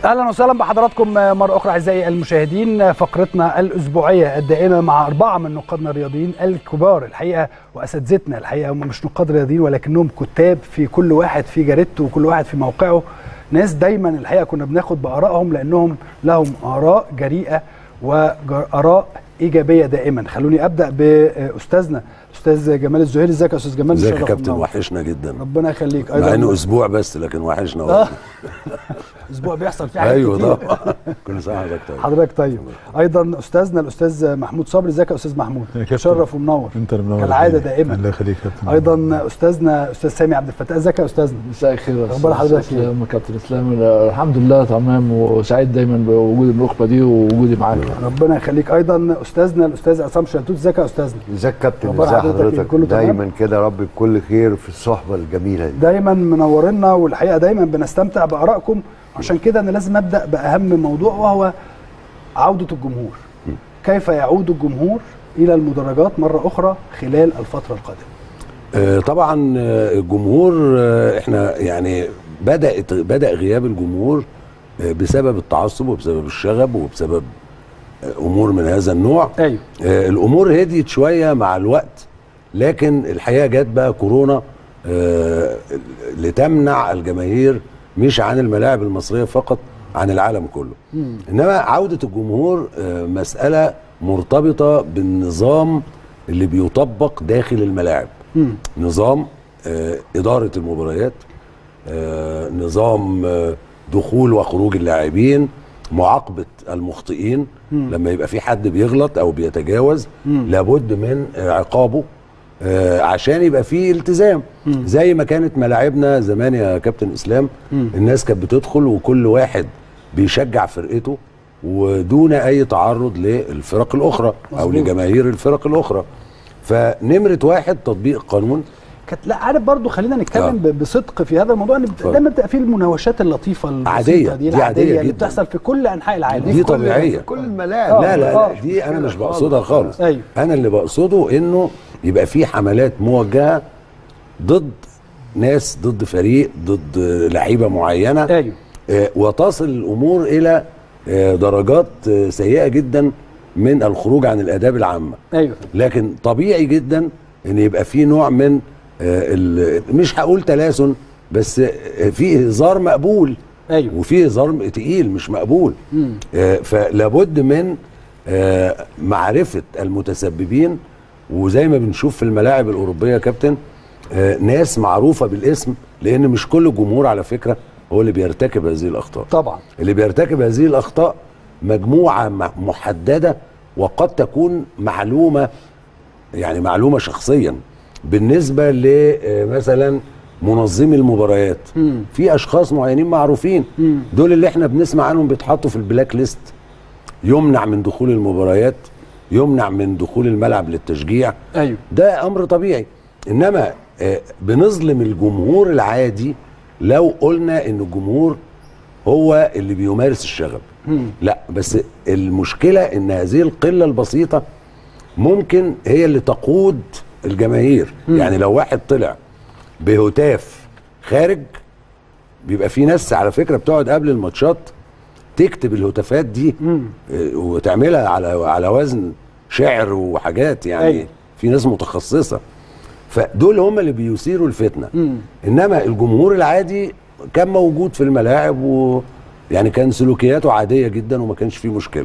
اهلا وسهلا بحضراتكم مره اخرى اعزائي المشاهدين فقرتنا الاسبوعيه الدائمه مع اربعه من نقادنا الرياضيين الكبار الحقيقه واساتذتنا الحقيقه هم مش نقاد رياضيين ولكنهم كتاب في كل واحد في جريدته وكل واحد في موقعه ناس دايما الحقيقه كنا بناخد بارائهم لانهم لهم اراء جريئه واراء ايجابيه دائما خلوني ابدا باستاذنا استاذ جمال الزهيري ازيك يا استاذ جمال ازيك يا مشرف كابتن ومنور. وحشنا جدا ربنا يخليك مع انه اسبوع بس لكن وحشنا آه. والله. اسبوع بيحصل فيه حاجات ايوه كتير. طبعا كل سنه وحضرتك طيب حضرتك طيب ايضا استاذنا الاستاذ محمود صبري ازيك يا استاذ محمود يا كابتن. مشرف ومنور انت اللي منور كالعاده الدنيا. دائما الله يخليك يا كابتن ايضا استاذنا استاذ سامي عبد الفتاح ازيك يا استاذنا مساء الخير يا أخبار أستاذ حضرتك إيه؟ اسلام يا كابتن اسلام الحمد لله تمام وسعيد دايما بوجود النخبه دي ووجودي معاك ربنا يخليك ايضا استاذنا الاستاذ عصام شلتوت ازيك يا استاذنا ازيك كابتن أخبار ازي حضرتك إيه؟ حضرتك كله تمام؟ دايما كده يا رب بكل خير في الصحبه الجميله دي دايما منورنا والحقيقه دايما بنستمتع بارائكم عشان كده انا لازم ابدا باهم موضوع وهو عوده الجمهور كيف يعود الجمهور الى المدرجات مره اخرى خلال الفتره القادمه آه، طبعا آه، الجمهور آه، احنا يعني بدات بدا غياب الجمهور آه، بسبب التعصب وبسبب الشغب وبسبب آه، امور من هذا النوع ايوه آه، الامور هديت شويه مع الوقت لكن الحقيقه جت بقى كورونا آه، لتمنع الجماهير مش عن الملاعب المصريه فقط عن العالم كله انما عوده الجمهور آه، مساله مرتبطه بالنظام اللي بيطبق داخل الملاعب مم. نظام آه، اداره المباريات آه، نظام آه، دخول وخروج اللاعبين معاقبه المخطئين لما يبقى في حد بيغلط او بيتجاوز لابد من آه، عقابه آه، عشان يبقى في التزام زي ما كانت ملاعبنا زمان يا كابتن اسلام الناس كانت بتدخل وكل واحد بيشجع فرقته ودون اي تعرض للفرق الاخرى او مظبوط. لجماهير الفرق الاخرى فنمره واحد تطبيق القانون كانت لا عارف برضو خلينا نتكلم آه. ب- بصدق في هذا الموضوع ان بت- اتفضل. دايما بتبقى فيه المناوشات اللطيفه البسيطه عادية، دي دي العاديه عادية اللي جدا. بتحصل في كل انحاء العالم دي طبيعيه كل الملاعب لا لا آه. لا دي انا مش بقصدها خالص أيوة. انا اللي بقصده انه يبقى في حملات موجهه ضد ناس ضد فريق ضد لعيبه معينه ايوه آه، وتصل الامور الى آه، درجات آه، سيئه جدا من الخروج عن الاداب العامه ايوه لكن طبيعي جدا ان يبقى في نوع من آه، ال- مش هقول تلاسن بس آه، في هزار مقبول ايوه وفي هزار تقيل مش مقبول مم. آه، فلابد من آه، معرفه المتسببين وزي ما بنشوف في الملاعب الاوروبيه يا كابتن آه، ناس معروفه بالاسم لان مش كل الجمهور على فكره هو اللي بيرتكب هذه الاخطاء طبعا اللي بيرتكب هذه الاخطاء مجموعه م- محدده وقد تكون معلومه يعني معلومه شخصيا بالنسبه لمثلا منظمي المباريات مم. في اشخاص معينين معروفين مم. دول اللي احنا بنسمع عنهم بيتحطوا في البلاك ليست يمنع من دخول المباريات يمنع من دخول الملعب للتشجيع ايوه ده امر طبيعي انما آه، بنظلم الجمهور العادي لو قلنا ان الجمهور هو اللي بيمارس الشغب مم. لا بس المشكله ان هذه القله البسيطه ممكن هي اللي تقود الجماهير يعني لو واحد طلع بهتاف خارج بيبقى في ناس على فكره بتقعد قبل الماتشات تكتب الهتافات دي مم. آه، وتعملها على على وزن شعر وحاجات يعني أيوة. في ناس متخصصه فدول هم اللي بيثيروا الفتنه مم. انما الجمهور العادي كان موجود في الملاعب و يعني كان سلوكياته عاديه جدا وما كانش فيه مشكله